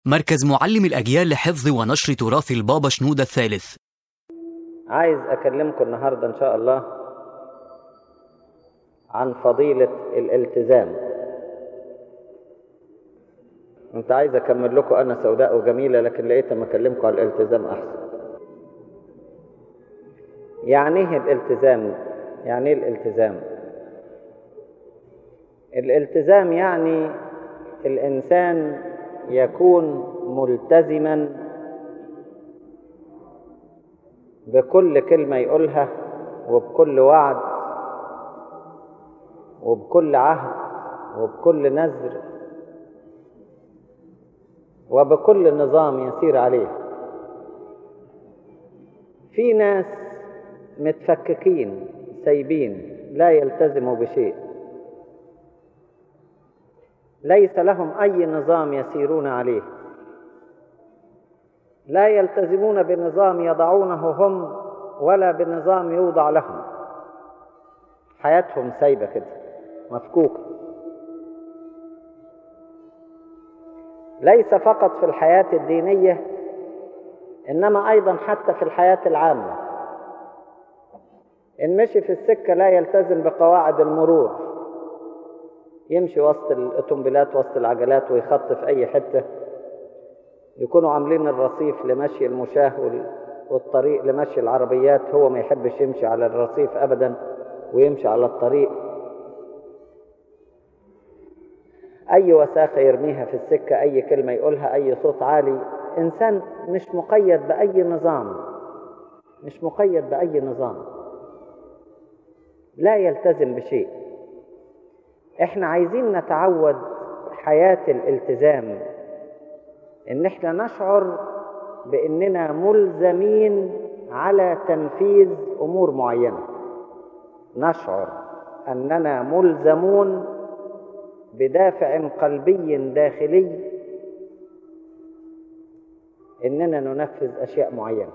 مركز معلم الأجيال لحفظ ونشر تراث البابا شنودة الثالث عايز أكلمكم النهاردة إن شاء الله عن فضيلة الالتزام كنت عايز أكمل لكم أنا سوداء وجميلة لكن لقيت أما أكلمكم عن الالتزام أحسن يعني إيه الالتزام؟ يعني إيه الالتزام؟ الالتزام يعني الإنسان يكون ملتزما بكل كلمة يقولها وبكل وعد وبكل عهد وبكل نذر وبكل نظام يسير عليه في ناس متفككين سايبين لا يلتزموا بشيء ليس لهم اي نظام يسيرون عليه لا يلتزمون بنظام يضعونه هم ولا بنظام يوضع لهم حياتهم سايبه كده مفكوكه ليس فقط في الحياه الدينيه انما ايضا حتى في الحياه العامه ان مشي في السكه لا يلتزم بقواعد المرور يمشي وسط الاوتومبيلات وسط العجلات ويخط في اي حته يكونوا عاملين الرصيف لمشي المشاة والطريق لمشي العربيات هو ما يحبش يمشي على الرصيف ابدا ويمشي على الطريق اي وساخه يرميها في السكه اي كلمه يقولها اي صوت عالي انسان مش مقيد باي نظام مش مقيد باي نظام لا يلتزم بشيء احنا عايزين نتعود حياة الالتزام ان احنا نشعر باننا ملزمين على تنفيذ امور معينة نشعر اننا ملزمون بدافع قلبي داخلي اننا ننفذ اشياء معينه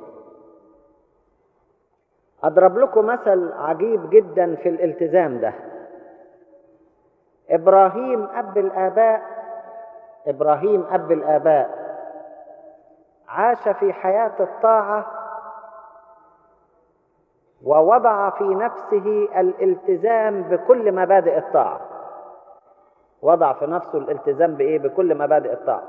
اضرب لكم مثل عجيب جدا في الالتزام ده ابراهيم اب الاباء ابراهيم اب الاباء عاش في حياه الطاعه ووضع في نفسه الالتزام بكل مبادئ الطاعه وضع في نفسه الالتزام بايه بكل مبادئ الطاعه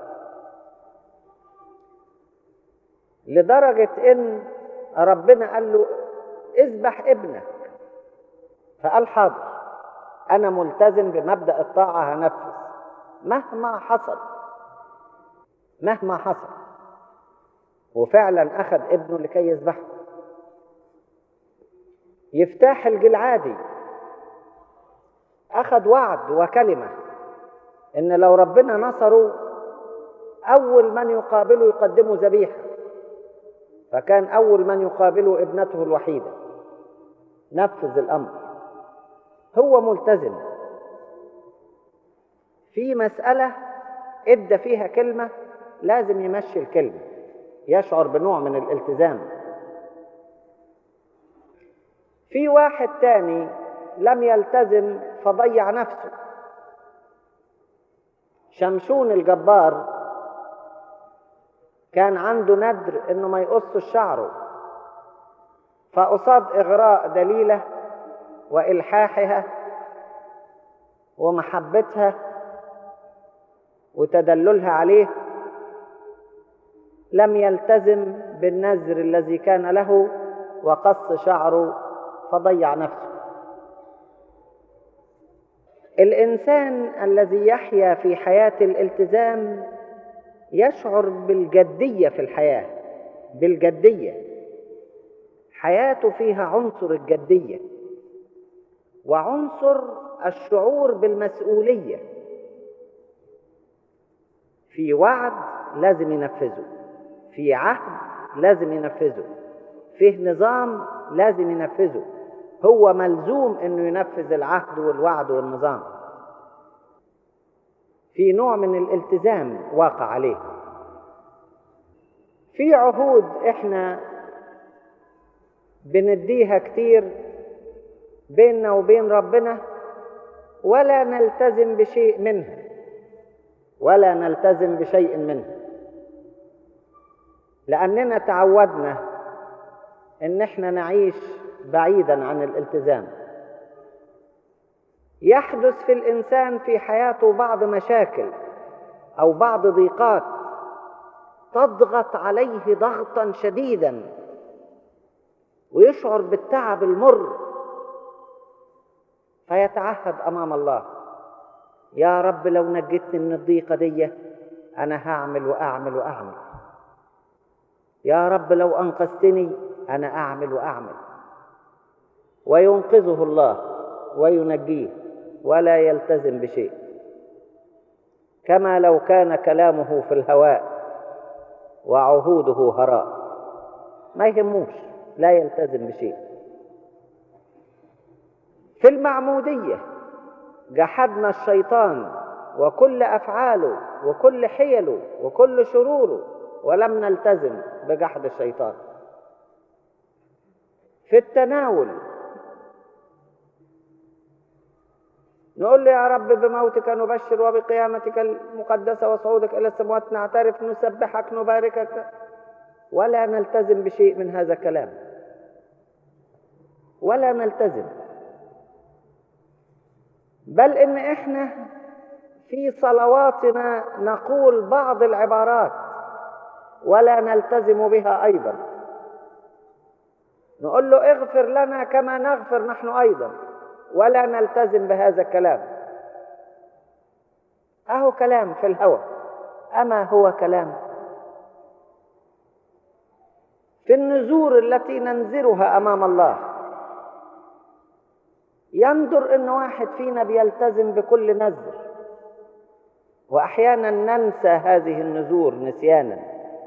لدرجه ان ربنا قال له اذبح ابنك فقال حاضر انا ملتزم بمبدا الطاعه هنفذ مهما حصل مهما حصل وفعلا اخذ ابنه لكي يذبحه يفتاح الجلعادي اخذ وعد وكلمه ان لو ربنا نصره اول من يقابله يقدمه ذبيحه فكان اول من يقابله ابنته الوحيده نفذ الامر هو ملتزم في مساله ادى فيها كلمه لازم يمشي الكلمه يشعر بنوع من الالتزام في واحد تاني لم يلتزم فضيع نفسه شمشون الجبار كان عنده ندر انه ما يقص شعره فقصاد اغراء دليله والحاحها ومحبتها وتدللها عليه لم يلتزم بالنذر الذي كان له وقص شعره فضيع نفسه الانسان الذي يحيا في حياه الالتزام يشعر بالجديه في الحياه بالجديه حياته فيها عنصر الجديه وعنصر الشعور بالمسؤوليه في وعد لازم ينفذه في عهد لازم ينفذه فيه نظام لازم ينفذه هو ملزوم انه ينفذ العهد والوعد والنظام في نوع من الالتزام واقع عليه في عهود احنا بنديها كتير بيننا وبين ربنا ولا نلتزم بشيء منها ولا نلتزم بشيء منها لأننا تعودنا إن إحنا نعيش بعيدا عن الالتزام يحدث في الإنسان في حياته بعض مشاكل أو بعض ضيقات تضغط عليه ضغطا شديدا ويشعر بالتعب المر فيتعهد امام الله يا رب لو نجتني من الضيقه دي انا هعمل واعمل واعمل يا رب لو انقذتني انا اعمل واعمل وينقذه الله وينجيه ولا يلتزم بشيء كما لو كان كلامه في الهواء وعهوده هراء ما يهموش لا يلتزم بشيء في المعمودية جحدنا الشيطان وكل أفعاله وكل حيله وكل شروره ولم نلتزم بجحد الشيطان في التناول نقول له يا رب بموتك نبشر وبقيامتك المقدسة وصعودك إلى السماوات نعترف نسبحك نباركك ولا نلتزم بشيء من هذا الكلام ولا نلتزم بل ان احنا في صلواتنا نقول بعض العبارات ولا نلتزم بها ايضا نقول له اغفر لنا كما نغفر نحن ايضا ولا نلتزم بهذا الكلام اهو كلام في الهوى اما هو كلام في النذور التي ننذرها امام الله يندر ان واحد فينا بيلتزم بكل نذر واحيانا ننسى هذه النذور نسيانا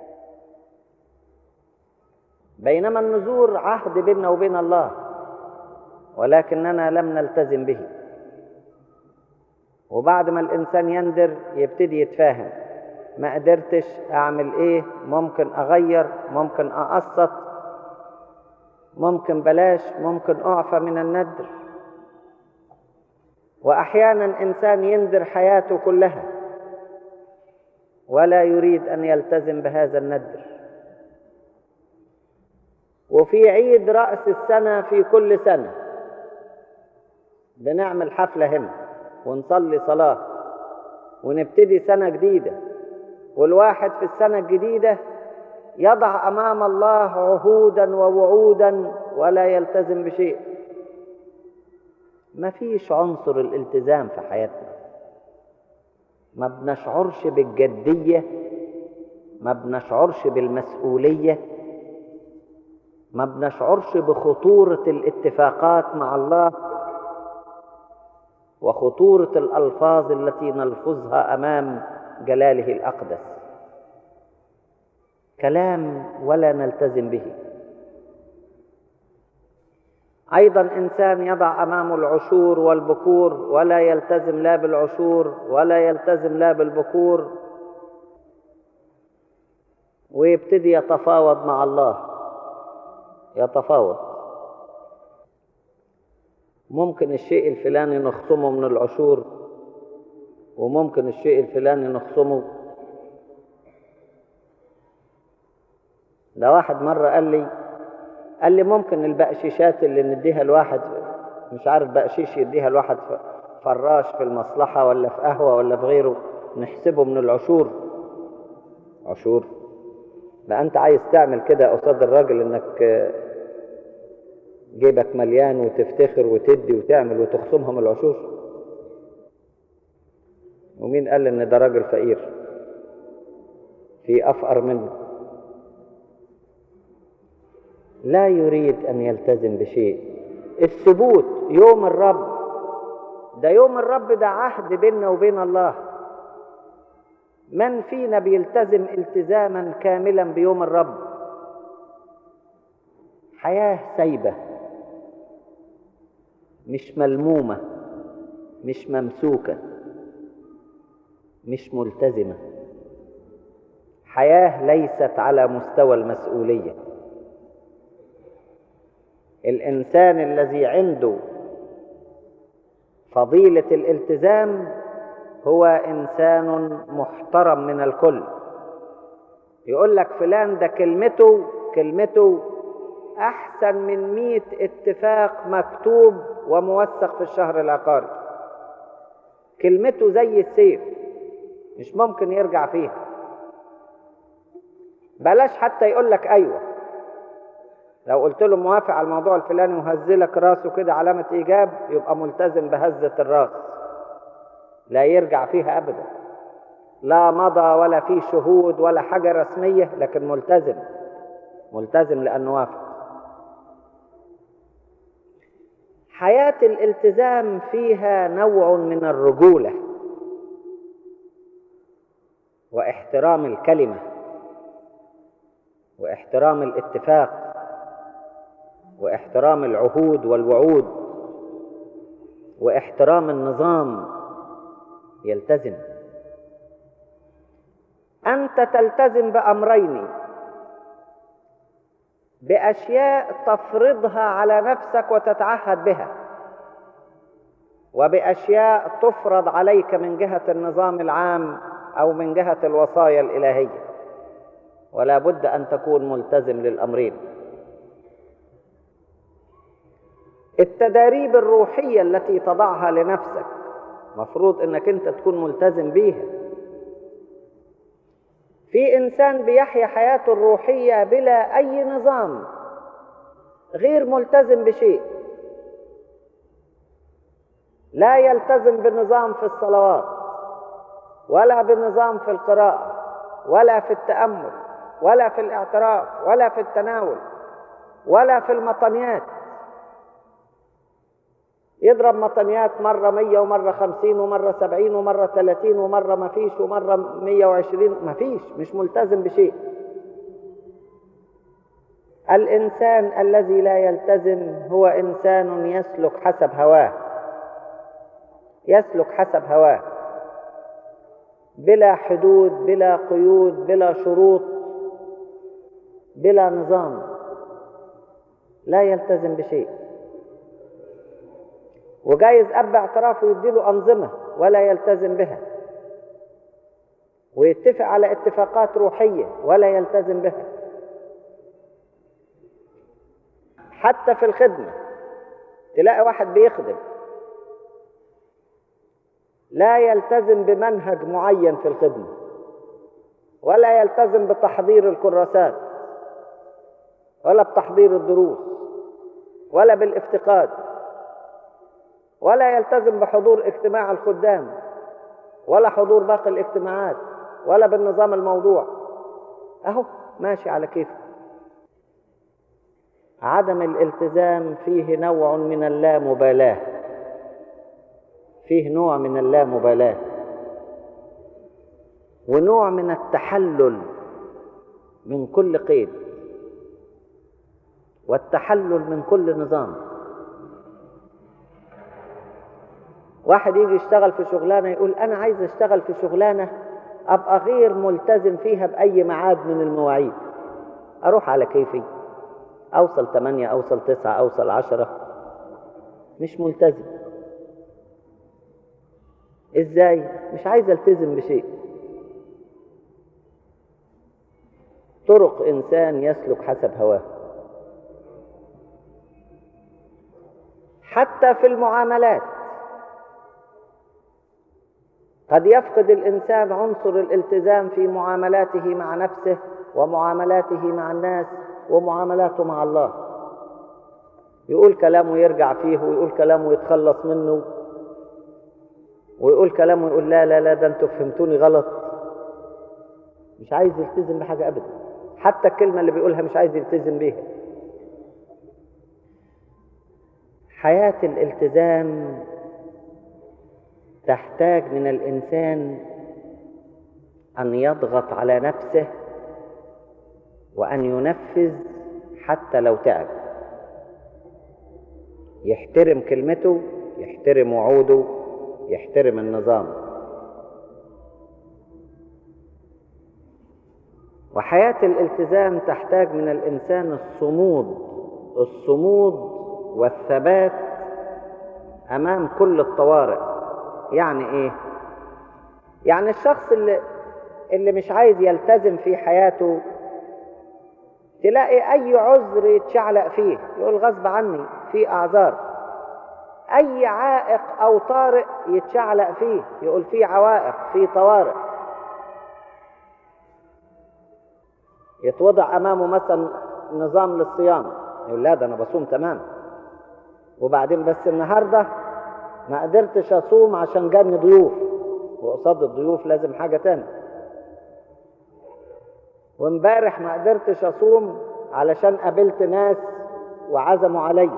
بينما النذور عهد بيننا وبين الله ولكننا لم نلتزم به وبعد ما الانسان يندر يبتدي يتفاهم ما قدرتش اعمل ايه ممكن اغير ممكن اقسط ممكن بلاش ممكن اعفى من الندر واحيانا انسان ينذر حياته كلها ولا يريد ان يلتزم بهذا الندر وفي عيد راس السنه في كل سنه بنعمل حفله هنا ونصلي صلاه ونبتدي سنه جديده والواحد في السنه الجديده يضع امام الله عهودا ووعودا ولا يلتزم بشيء ما فيش عنصر الالتزام في حياتنا ما بنشعرش بالجدية ما بنشعرش بالمسؤولية ما بنشعرش بخطورة الاتفاقات مع الله وخطورة الألفاظ التي نلفظها أمام جلاله الأقدس كلام ولا نلتزم به ايضا انسان يضع امامه العشور والبكور ولا يلتزم لا بالعشور ولا يلتزم لا بالبكور ويبتدي يتفاوض مع الله يتفاوض ممكن الشيء الفلاني نخصمه من العشور وممكن الشيء الفلاني نخصمه ده واحد مرة قال لي قال لي ممكن البقشيشات اللي نديها الواحد مش عارف بقشيش يديها الواحد فراش في المصلحة ولا في قهوة ولا في غيره نحسبه من العشور عشور بقى انت عايز تعمل كده قصاد الراجل انك جيبك مليان وتفتخر وتدي وتعمل وتخصمها من العشور ومين قال ان ده راجل فقير في افقر منه لا يريد ان يلتزم بشيء الثبوت يوم الرب ده يوم الرب ده عهد بيننا وبين الله من فينا بيلتزم التزاما كاملا بيوم الرب حياه سايبه مش ملمومه مش ممسوكه مش ملتزمه حياه ليست على مستوى المسؤوليه الانسان الذي عنده فضيله الالتزام هو انسان محترم من الكل يقول لك فلان ده كلمته كلمته أحسن من مئة اتفاق مكتوب وموثق في الشهر العقاري كلمته زي السيف مش ممكن يرجع فيها بلاش حتى يقول لك أيوة لو قلت له موافق على الموضوع الفلاني وهزلك راسه كده علامة إيجاب يبقى ملتزم بهزة الراس لا يرجع فيها أبدا لا مضى ولا في شهود ولا حاجة رسمية لكن ملتزم ملتزم لأنه وافق حياة الالتزام فيها نوع من الرجولة واحترام الكلمة واحترام الاتفاق واحترام العهود والوعود واحترام النظام يلتزم انت تلتزم بامرين باشياء تفرضها على نفسك وتتعهد بها وباشياء تفرض عليك من جهه النظام العام او من جهه الوصايا الالهيه ولا بد ان تكون ملتزم للامرين التداريب الروحيه التي تضعها لنفسك مفروض انك انت تكون ملتزم بيها في انسان بيحيا حياته الروحيه بلا اي نظام غير ملتزم بشيء لا يلتزم بنظام في الصلوات ولا بنظام في القراءه ولا في التامل ولا في الاعتراف ولا في التناول ولا في المطنيات يضرب مطنيات مرة مية ومرة خمسين ومرة سبعين ومرة ثلاثين ومرة ما فيش ومرة مية وعشرين ما فيش مش ملتزم بشيء الإنسان الذي لا يلتزم هو إنسان يسلك حسب هواه يسلك حسب هواه بلا حدود بلا قيود بلا شروط بلا نظام لا يلتزم بشيء وجايز أب اعترافه يديله أنظمة ولا يلتزم بها ويتفق على اتفاقات روحية ولا يلتزم بها حتى في الخدمة تلاقي واحد بيخدم لا يلتزم بمنهج معين في الخدمة ولا يلتزم بتحضير الكراسات ولا بتحضير الدروس ولا بالافتقاد ولا يلتزم بحضور اجتماع الخدام ولا حضور باقي الاجتماعات ولا بالنظام الموضوع اهو ماشي على كيفه عدم الالتزام فيه نوع من اللامبالاه فيه نوع من اللامبالاه ونوع من التحلل من كل قيد والتحلل من كل نظام واحد يجي يشتغل في شغلانه يقول انا عايز اشتغل في شغلانه ابقى غير ملتزم فيها باي ميعاد من المواعيد اروح على كيفي اوصل 8 اوصل 9 اوصل 10 مش ملتزم ازاي مش عايز التزم بشيء طرق انسان يسلك حسب هواه حتى في المعاملات قد يفقد الانسان عنصر الالتزام في معاملاته مع نفسه ومعاملاته مع الناس ومعاملاته مع الله يقول كلامه يرجع فيه ويقول كلامه يتخلص منه ويقول كلامه يقول لا لا لا ده انتوا فهمتوني غلط مش عايز يلتزم بحاجة أبدا حتى الكلمة اللي بيقولها مش عايز يلتزم بيها حياة الالتزام تحتاج من الإنسان أن يضغط على نفسه وأن ينفذ حتى لو تعب يحترم كلمته يحترم وعوده يحترم النظام وحياة الالتزام تحتاج من الإنسان الصمود الصمود والثبات أمام كل الطوارئ يعني إيه؟ يعني الشخص اللي اللي مش عايز يلتزم في حياته تلاقي اي عذر يتشعلق فيه يقول غصب عني في اعذار اي عائق او طارئ يتشعلق فيه يقول في عوائق في طوارئ يتوضع امامه مثلا نظام للصيام يقول لا ده انا بصوم تمام وبعدين بس النهارده ما قدرتش اصوم عشان جاني ضيوف وقصاد الضيوف لازم حاجه تانية وامبارح ما قدرتش اصوم علشان قابلت ناس وعزموا عليا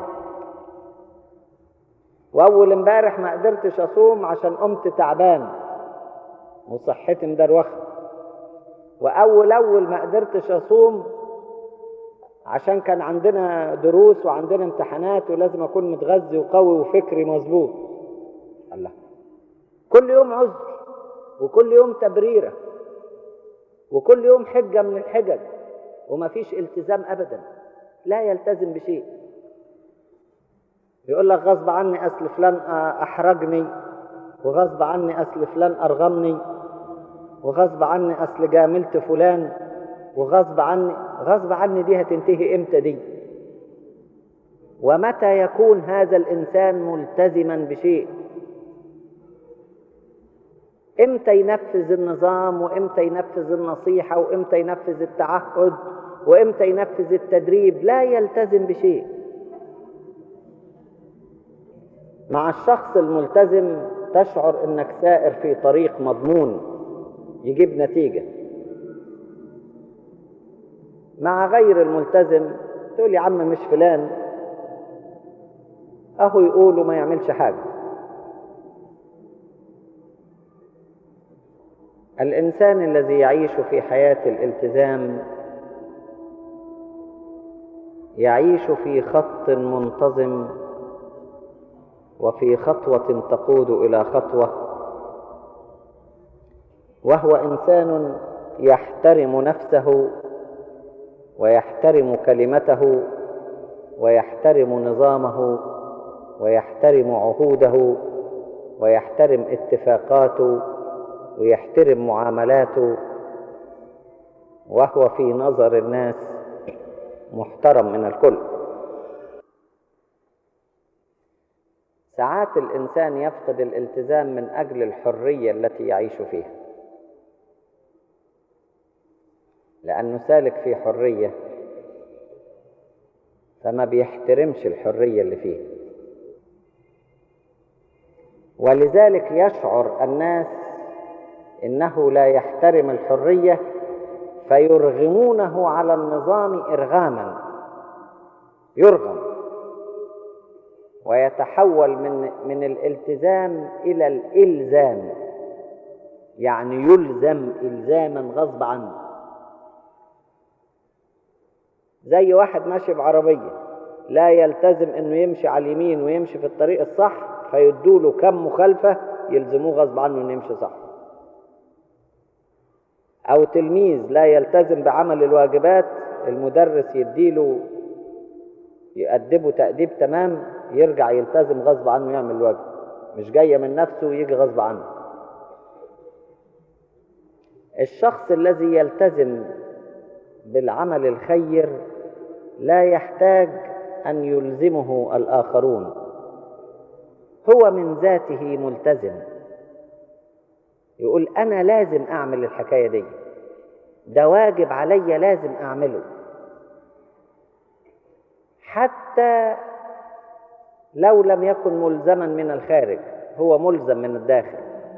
واول امبارح ما قدرتش اصوم عشان قمت تعبان وصحتي مدروخه واول اول ما قدرتش اصوم عشان كان عندنا دروس وعندنا امتحانات ولازم اكون متغذي وقوي وفكري مظبوط الله كل يوم عذر وكل يوم تبريره وكل يوم حجه من الحجج ومفيش التزام ابدا لا يلتزم بشيء يقول لك غصب عني اصل فلان احرجني وغصب عني اصل فلان ارغمني وغصب عني اصل جاملت فلان وغصب عني غصب عني دي هتنتهي امتى دي ومتى يكون هذا الانسان ملتزما بشيء امتى ينفذ النظام وامتى ينفذ النصيحه وامتى ينفذ التعهد وامتى ينفذ التدريب لا يلتزم بشيء مع الشخص الملتزم تشعر انك سائر في طريق مضمون يجيب نتيجه مع غير الملتزم تقول يا عم مش فلان اهو يقولوا ما يعملش حاجه الانسان الذي يعيش في حياه الالتزام يعيش في خط منتظم وفي خطوه تقود الى خطوه وهو انسان يحترم نفسه ويحترم كلمته ويحترم نظامه ويحترم عهوده ويحترم اتفاقاته ويحترم معاملاته وهو في نظر الناس محترم من الكل ساعات الانسان يفقد الالتزام من اجل الحريه التي يعيش فيها لانه سالك في حريه فما بيحترمش الحريه اللي فيه ولذلك يشعر الناس انه لا يحترم الحريه فيرغمونه على النظام ارغاما يرغم ويتحول من من الالتزام الى الالزام يعني يلزم الزاما غصب عنه زي واحد ماشي بعربيه لا يلتزم انه يمشي على اليمين ويمشي في الطريق الصح فيدوله كم مخالفه يلزموه غصب عنه انه يمشي صح او تلميذ لا يلتزم بعمل الواجبات المدرس يديله يأدبه تأديب تمام يرجع يلتزم غصب عنه يعمل الواجب مش جاية من نفسه ويجي غصب عنه الشخص الذي يلتزم بالعمل الخير لا يحتاج أن يلزمه الآخرون هو من ذاته ملتزم يقول أنا لازم أعمل الحكاية دي ده واجب عليا لازم أعمله حتى لو لم يكن ملزما من الخارج هو ملزم من الداخل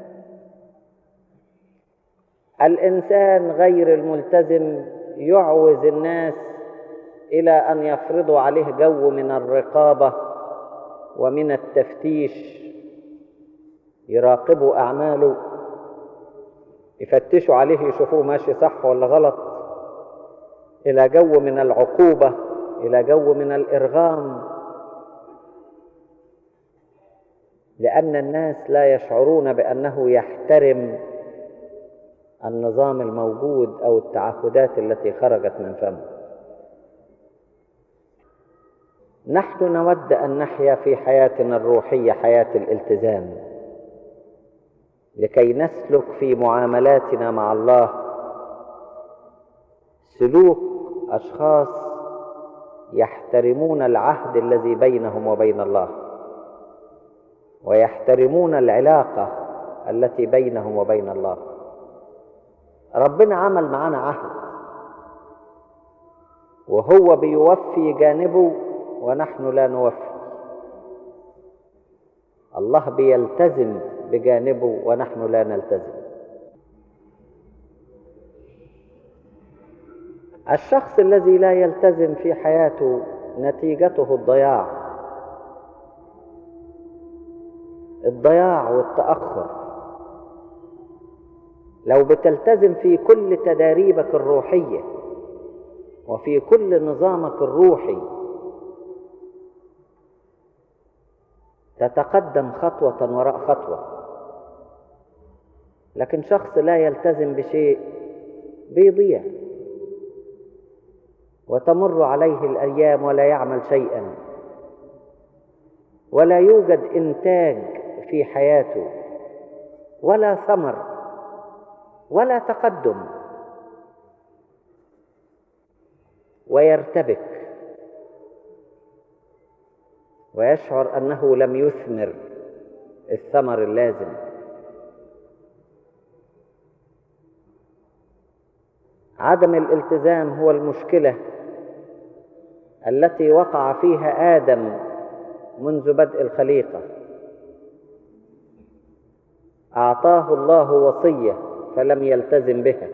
الإنسان غير الملتزم يعوز الناس إلى أن يفرضوا عليه جو من الرقابة ومن التفتيش يراقبوا أعماله يفتشوا عليه يشوفوه ماشي صح ولا غلط إلى جو من العقوبة إلى جو من الإرغام لأن الناس لا يشعرون بأنه يحترم النظام الموجود أو التعهدات التي خرجت من فمه نحن نود أن نحيا في حياتنا الروحية حياة الالتزام لكي نسلك في معاملاتنا مع الله سلوك أشخاص يحترمون العهد الذي بينهم وبين الله ويحترمون العلاقة التي بينهم وبين الله ربنا عمل معنا عهد وهو بيوفي جانبه ونحن لا نوفي الله بيلتزم بجانبه ونحن لا نلتزم الشخص الذي لا يلتزم في حياته نتيجته الضياع الضياع والتأخر لو بتلتزم في كل تداريبك الروحية وفي كل نظامك الروحي تتقدم خطوة وراء خطوة لكن شخص لا يلتزم بشيء بيضيع وتمر عليه الأيام ولا يعمل شيئا ولا يوجد إنتاج في حياته ولا ثمر ولا تقدم ويرتبك ويشعر أنه لم يثمر الثمر اللازم عدم الالتزام هو المشكلة التي وقع فيها آدم منذ بدء الخليقة أعطاه الله وصية فلم يلتزم بها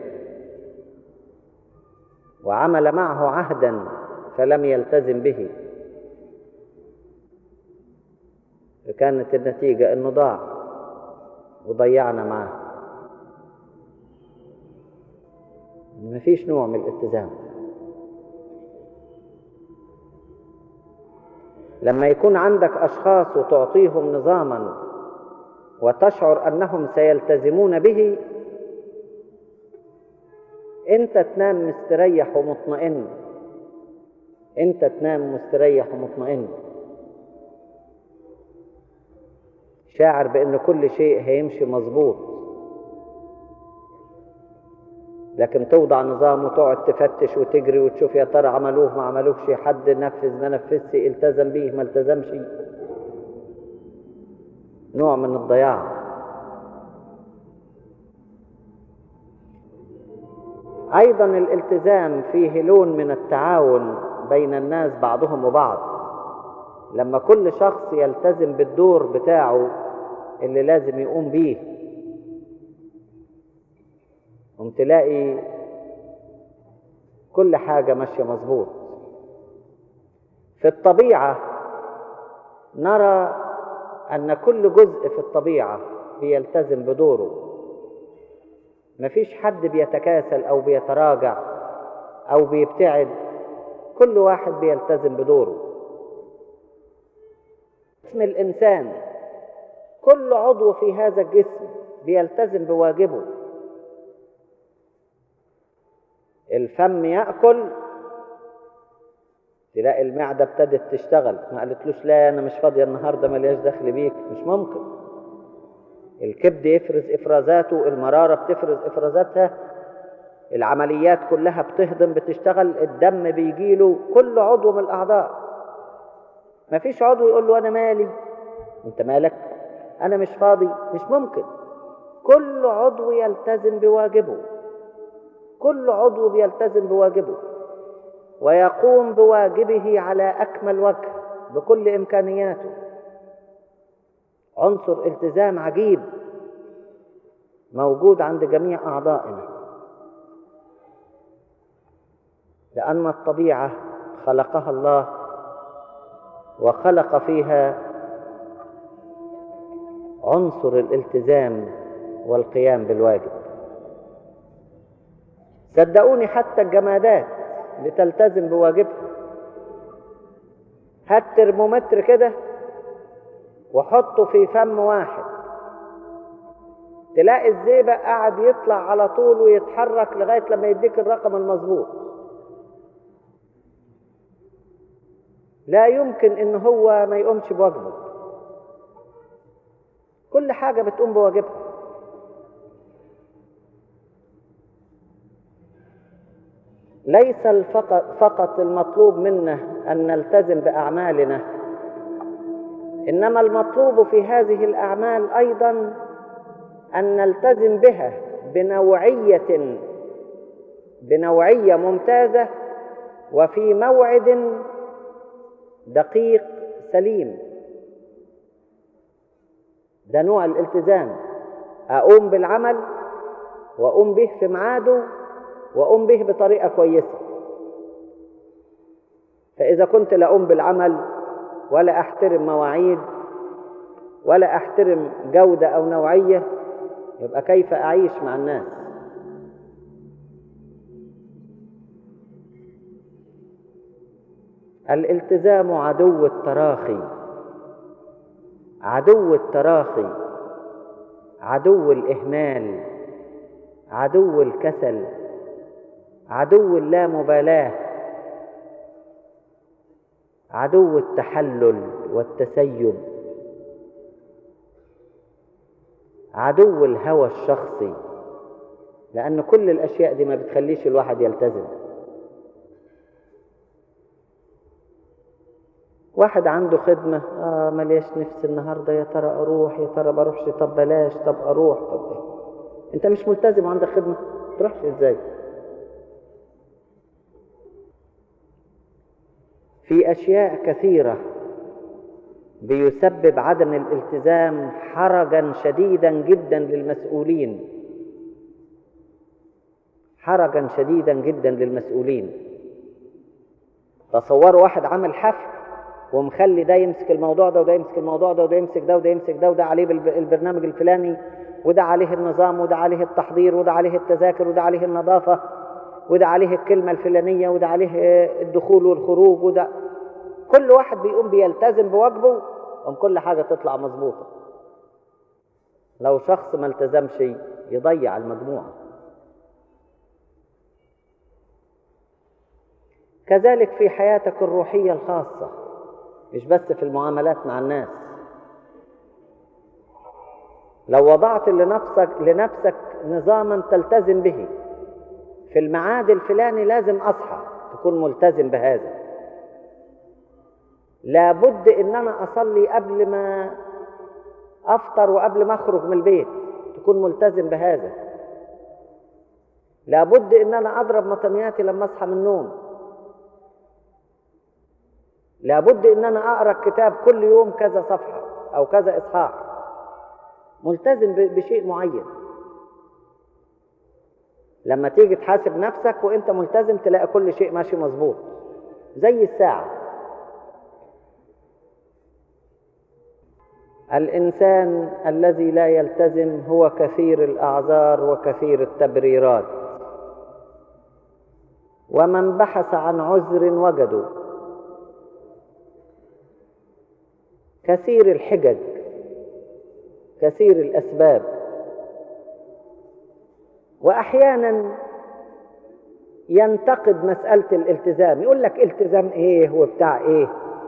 وعمل معه عهدا فلم يلتزم به كانت النتيجة أنه ضاع وضيعنا معه مفيش نوع من الالتزام لما يكون عندك أشخاص وتعطيهم نظاما وتشعر أنهم سيلتزمون به أنت تنام مستريح ومطمئن أنت تنام مستريح ومطمئن شاعر بأن كل شيء هيمشي مظبوط لكن توضع نظام وتقعد تفتش وتجري وتشوف يا ترى عملوه ما عملوهش حد نفذ ما نفذش التزم بيه ما التزمش نوع من الضياع ايضا الالتزام فيه لون من التعاون بين الناس بعضهم وبعض لما كل شخص يلتزم بالدور بتاعه اللي لازم يقوم بيه قم تلاقي كل حاجة ماشية مظبوط في الطبيعة نرى أن كل جزء في الطبيعة بيلتزم بدوره مفيش حد بيتكاسل أو بيتراجع أو بيبتعد كل واحد بيلتزم بدوره اسم الإنسان كل عضو في هذا الجسم بيلتزم بواجبه الفم ياكل تلاقي المعده ابتدت تشتغل ما قالتلوش لا انا مش فاضيه النهارده ملياش دخل بيك مش ممكن الكبد يفرز افرازاته المراره بتفرز افرازاتها العمليات كلها بتهضم بتشتغل الدم بيجيله كل عضو من الاعضاء مفيش عضو يقول له انا مالي انت مالك انا مش فاضي مش ممكن كل عضو يلتزم بواجبه كل عضو بيلتزم بواجبه ويقوم بواجبه على اكمل وجه بكل امكانياته عنصر التزام عجيب موجود عند جميع اعضائنا لان الطبيعه خلقها الله وخلق فيها عنصر الالتزام والقيام بالواجب صدقوني حتى الجمادات بتلتزم بواجبها هات ترمومتر كده وحطه في فم واحد تلاقي الزيبق قاعد يطلع على طول ويتحرك لغاية لما يديك الرقم المظبوط لا يمكن ان هو ما يقومش بواجبه كل حاجة بتقوم بواجبها ليس الفقط فقط المطلوب منا ان نلتزم باعمالنا انما المطلوب في هذه الاعمال ايضا ان نلتزم بها بنوعيه بنوعيه ممتازه وفي موعد دقيق سليم ده نوع الالتزام اقوم بالعمل واقوم به في ميعاده واقوم به بطريقه كويسه فاذا كنت لا اقوم بالعمل ولا احترم مواعيد ولا احترم جوده او نوعيه يبقى كيف اعيش مع الناس الالتزام عدو التراخي عدو التراخي عدو الاهمال عدو الكسل عدو اللامبالاه عدو التحلل والتسيب عدو الهوى الشخصي لان كل الاشياء دي ما بتخليش الواحد يلتزم واحد عنده خدمة آه ملياش نفس النهاردة يا ترى أروح يا ترى بروحش طب بلاش طب أروح طب إيه أنت مش ملتزم وعندك خدمة تروحش إزاي في أشياء كثيرة بيسبب عدم الالتزام حرجا شديدا جدا للمسؤولين حرجا شديدا جدا للمسؤولين تصوروا واحد عامل حفل ومخلي ده يمسك الموضوع ده وده يمسك الموضوع ده وده يمسك ده وده يمسك ده وده عليه البرنامج الفلاني وده عليه النظام وده عليه التحضير وده عليه التذاكر وده عليه النظافة وده عليه الكلمة الفلانية وده عليه الدخول والخروج وده كل واحد بيقوم بيلتزم بواجبه قام كل حاجة تطلع مظبوطة لو شخص ما التزمش يضيع المجموعة كذلك في حياتك الروحية الخاصة مش بس في المعاملات مع الناس لو وضعت لنفسك لنفسك نظاما تلتزم به في الميعاد الفلاني لازم اصحى تكون ملتزم بهذا لابد ان انا اصلي قبل ما افطر وقبل ما اخرج من البيت تكون ملتزم بهذا لابد ان انا اضرب مطنياتي لما اصحى من النوم لابد ان انا اقرا الكتاب كل يوم كذا صفحه او كذا اصحاح ملتزم بشيء معين لما تيجي تحاسب نفسك وانت ملتزم تلاقي كل شيء ماشي مظبوط زي الساعه الانسان الذي لا يلتزم هو كثير الاعذار وكثير التبريرات ومن بحث عن عذر وجدوا كثير الحجج كثير الاسباب واحيانا ينتقد مساله الالتزام يقول لك التزام ايه وبتاع ايه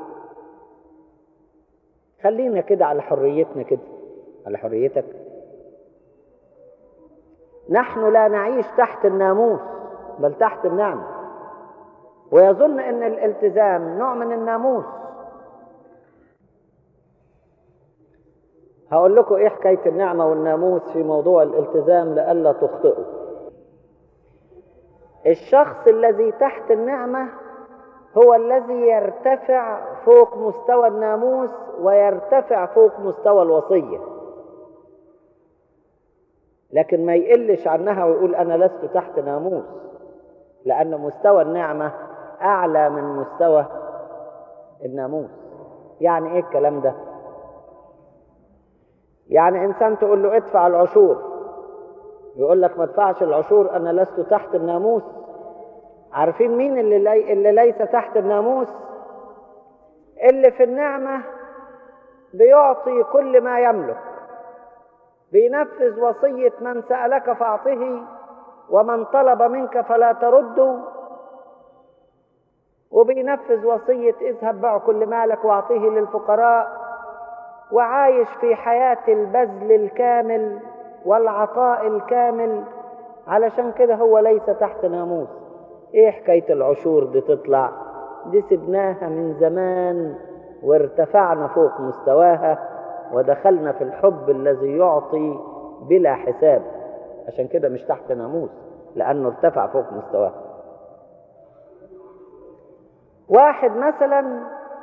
خلينا كده على حريتنا كده على حريتك نحن لا نعيش تحت الناموس بل تحت النعمه ويظن ان الالتزام نوع من الناموس هقول لكم ايه حكايه النعمه والناموس في موضوع الالتزام لئلا تخطئوا الشخص الذي تحت النعمه هو الذي يرتفع فوق مستوى الناموس ويرتفع فوق مستوى الوصيه لكن ما يقلش عنها ويقول انا لست تحت ناموس لان مستوى النعمه اعلى من مستوى الناموس يعني ايه الكلام ده يعني انسان تقول له ادفع العشور يقول لك ما ادفعش العشور انا لست تحت الناموس عارفين مين اللي, لي اللي ليس تحت الناموس اللي في النعمه بيعطي كل ما يملك بينفذ وصيه من سالك فاعطه ومن طلب منك فلا ترده وبينفذ وصيه اذهب بع كل مالك واعطيه للفقراء وعايش في حياة البذل الكامل والعطاء الكامل علشان كده هو ليس تحت ناموس ايه حكاية العشور دي تطلع دي سبناها من زمان وارتفعنا فوق مستواها ودخلنا في الحب الذي يعطي بلا حساب عشان كده مش تحت ناموس لأنه ارتفع فوق مستواه واحد مثلا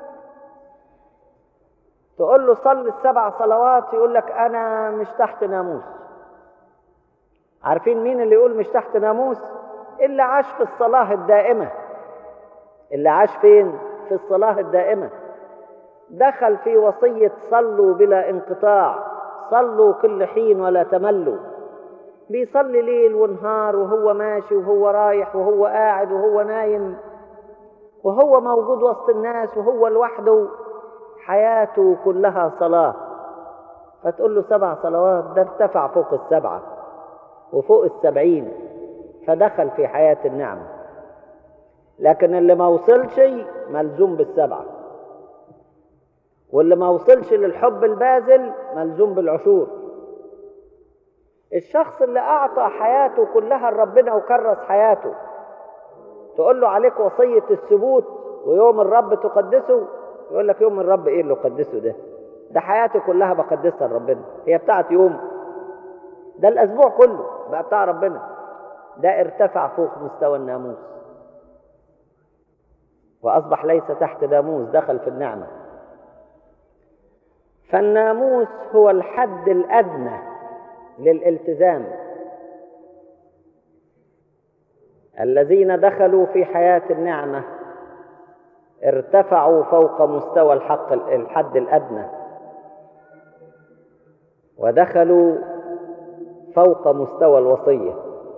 تقول له صل السبع صلوات يقول لك أنا مش تحت ناموس عارفين مين اللي يقول مش تحت ناموس اللي عاش في الصلاة الدائمة اللي عاش فين في الصلاة الدائمة دخل في وصية صلوا بلا انقطاع صلوا كل حين ولا تملوا بيصلي ليل ونهار وهو ماشي وهو رايح وهو قاعد وهو نايم وهو موجود وسط الناس وهو لوحده حياته كلها صلاة فتقول له سبع صلوات ده ارتفع فوق السبعة وفوق السبعين فدخل في حياة النعمة لكن اللي ما وصلش ملزوم بالسبعة واللي ما وصلش للحب البازل ملزوم بالعشور الشخص اللي أعطى حياته كلها لربنا وكرس حياته تقول له عليك وصية الثبوت ويوم الرب تقدسه يقول لك يوم الرب ايه اللي قدسه ده ده حياتي كلها بقدسها لربنا هي بتاعت يوم ده الاسبوع كله بقى بتاع ربنا ده ارتفع فوق مستوى الناموس واصبح ليس تحت ناموس دخل في النعمه فالناموس هو الحد الادنى للالتزام الذين دخلوا في حياه النعمه ارتفعوا فوق مستوى الحق الحد الادنى ودخلوا فوق مستوى الوصيه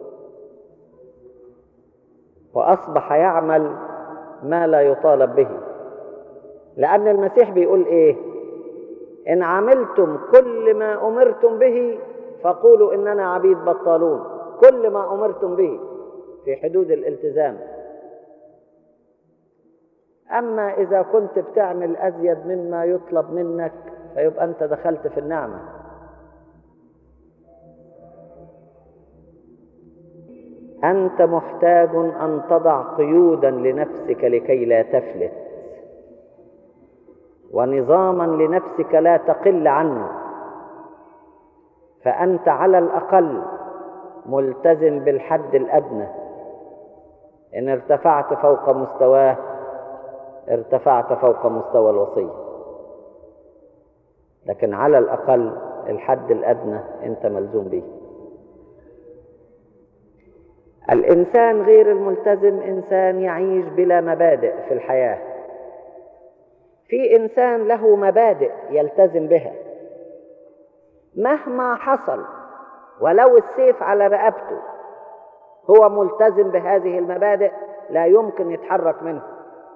واصبح يعمل ما لا يطالب به لان المسيح بيقول ايه ان عملتم كل ما امرتم به فقولوا اننا عبيد بطالون كل ما امرتم به في حدود الالتزام أما إذا كنت بتعمل أزيد مما يطلب منك فيبقى أنت دخلت في النعمة أنت محتاج أن تضع قيودا لنفسك لكي لا تفلت ونظاما لنفسك لا تقل عنه فأنت على الأقل ملتزم بالحد الأدنى إن ارتفعت فوق مستواه ارتفعت فوق مستوى الوصية لكن على الأقل الحد الأدنى أنت ملزوم به الإنسان غير الملتزم إنسان يعيش بلا مبادئ في الحياة في إنسان له مبادئ يلتزم بها مهما حصل ولو السيف على رقبته هو ملتزم بهذه المبادئ لا يمكن يتحرك منها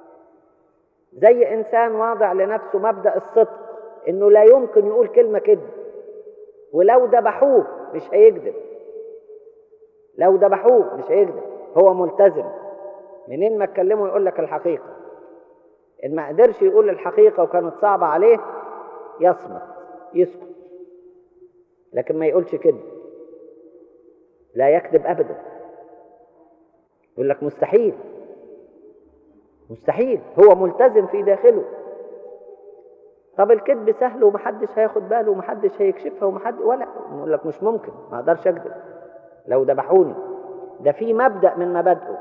زي انسان واضع لنفسه مبدا الصدق انه لا يمكن يقول كلمه كذب ولو ذبحوه مش هيكذب لو ذبحوه مش هيكذب هو ملتزم منين ما تكلمه يقول لك الحقيقه ان ما قدرش يقول الحقيقه وكانت صعبه عليه يصمت يسكت لكن ما يقولش كذب لا يكذب ابدا يقول لك مستحيل مستحيل هو ملتزم في داخله طب الكذب سهل ومحدش هياخد باله ومحدش هيكشفها ومحد ولا يقول لك مش ممكن ما اقدرش اكذب لو ذبحوني ده في مبدا من مبادئه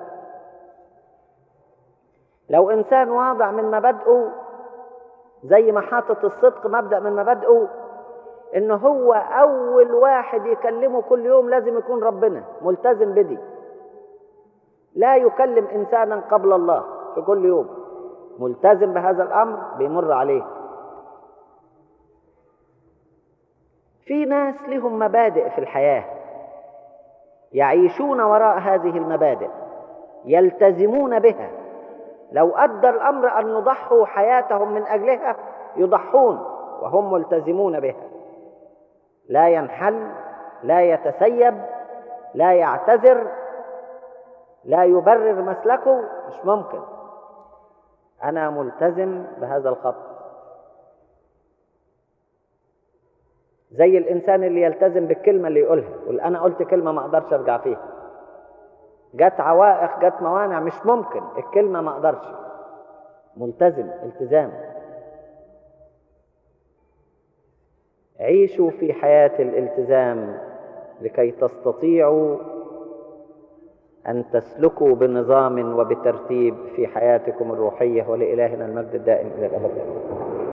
لو انسان واضع من مبادئه زي ما حاطط الصدق مبدا من مبادئه ان هو اول واحد يكلمه كل يوم لازم يكون ربنا ملتزم بدي لا يكلم انسانا قبل الله في كل يوم ملتزم بهذا الامر بيمر عليه في ناس لهم مبادئ في الحياه يعيشون وراء هذه المبادئ يلتزمون بها لو ادى الامر ان يضحوا حياتهم من اجلها يضحون وهم ملتزمون بها لا ينحل لا يتسيب لا يعتذر لا يبرر مسلكه مش ممكن انا ملتزم بهذا الخط زي الانسان اللي يلتزم بالكلمه اللي يقولها يقول انا قلت كلمه ما اقدرش ارجع فيها جت عوائق جت موانع مش ممكن الكلمة ما اقدرش ملتزم التزام عيشوا في حياة الالتزام لكي تستطيعوا أن تسلكوا بنظام وبترتيب في حياتكم الروحية ولإلهنا المجد الدائم إلى الأبد